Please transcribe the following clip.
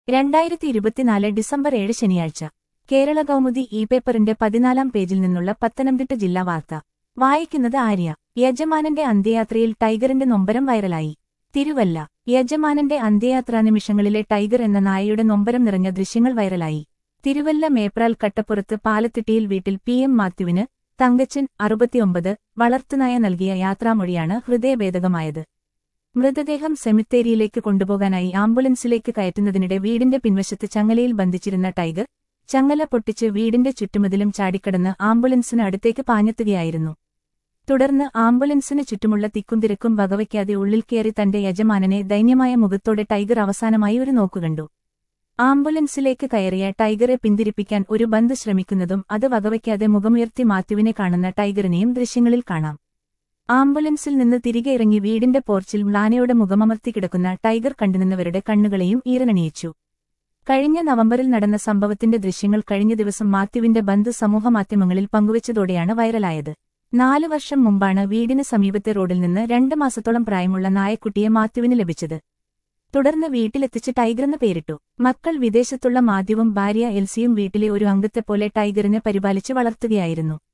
രണ്ടായിരത്തി ഇരുപത്തിനാല് ഡിസംബർ ഏഴ് ശനിയാഴ്ച കേരള കൗമുദി ഇ പേപ്പറിന്റെ പതിനാലാം പേജിൽ നിന്നുള്ള പത്തനംതിട്ട ജില്ലാ വാർത്ത വായിക്കുന്നത് ആര്യ യജമാനന്റെ അന്ത്യയാത്രയിൽ ടൈഗറിന്റെ നൊമ്പരം വൈറലായി തിരുവല്ല യജമാനന്റെ അന്ത്യയാത്രാ നിമിഷങ്ങളിലെ ടൈഗർ എന്ന നായയുടെ നൊമ്പരം നിറഞ്ഞ ദൃശ്യങ്ങൾ വൈറലായി തിരുവല്ല മേപ്രാൽ കട്ടപ്പുറത്ത് പാലത്തിട്ടിയിൽ വീട്ടിൽ പി എം മാത്യുവിന് തങ്കച്ചൻ അറുപത്തിയൊമ്പത് വളർത്തുനായ നൽകിയ യാത്രാമൊഴിയാണ് ഹൃദയഭേദകമായത് മൃതദേഹം സെമിത്തേരിയിലേക്ക് കൊണ്ടുപോകാനായി ആംബുലൻസിലേക്ക് കയറ്റുന്നതിനിടെ വീടിന്റെ പിൻവശത്ത് ചങ്ങലയിൽ ബന്ധിച്ചിരുന്ന ടൈഗർ ചങ്ങല പൊട്ടിച്ച് വീടിന്റെ ചുറ്റുമതിലും ചാടിക്കടന്ന് ആംബുലൻസിന് അടുത്തേക്ക് പാഞ്ഞെത്തുകയായിരുന്നു തുടർന്ന് ആംബുലൻസിന് ചുറ്റുമുള്ള തിക്കുംതിരക്കും വകവയ്ക്കാതെ ഉള്ളിൽ കയറി തന്റെ യജമാനനെ ദൈന്യമായ മുഖത്തോടെ ടൈഗർ അവസാനമായി ഒരു നോക്കുകണ്ടു ആംബുലൻസിലേക്ക് കയറിയ ടൈഗറെ പിന്തിരിപ്പിക്കാൻ ഒരു ബന്ദ് ശ്രമിക്കുന്നതും അത് വകവയ്ക്കാതെ മുഖമുയർത്തി മാത്യുവിനെ കാണുന്ന ടൈഗറിനെയും ദൃശ്യങ്ങളിൽ കാണാം ആംബുലൻസിൽ നിന്ന് തിരികെ ഇറങ്ങി വീടിന്റെ പോർച്ചിൽ മ്ലാനയുടെ മുഖമമർത്തി കിടക്കുന്ന ടൈഗർ കണ്ടുനിന്നവരുടെ കണ്ണുകളെയും ഈറനണിയിച്ചു കഴിഞ്ഞ നവംബറിൽ നടന്ന സംഭവത്തിന്റെ ദൃശ്യങ്ങൾ കഴിഞ്ഞ ദിവസം മാത്യുവിന്റെ ബന്ധു സമൂഹമാധ്യമങ്ങളിൽ പങ്കുവച്ചതോടെയാണ് വൈറലായത് നാലു വർഷം മുമ്പാണ് വീടിന് സമീപത്തെ റോഡിൽ നിന്ന് രണ്ട് മാസത്തോളം പ്രായമുള്ള നായക്കുട്ടിയെ മാത്യുവിന് ലഭിച്ചത് തുടർന്ന് വീട്ടിലെത്തിച്ച് ടൈഗറെന്ന് പേരിട്ടു മക്കൾ വിദേശത്തുള്ള മാത്യുവും ഭാര്യ എൽസിയും വീട്ടിലെ ഒരു അംഗത്തെപ്പോലെ ടൈഗറിനെ പരിപാലിച്ച് വളർത്തുകയായിരുന്നു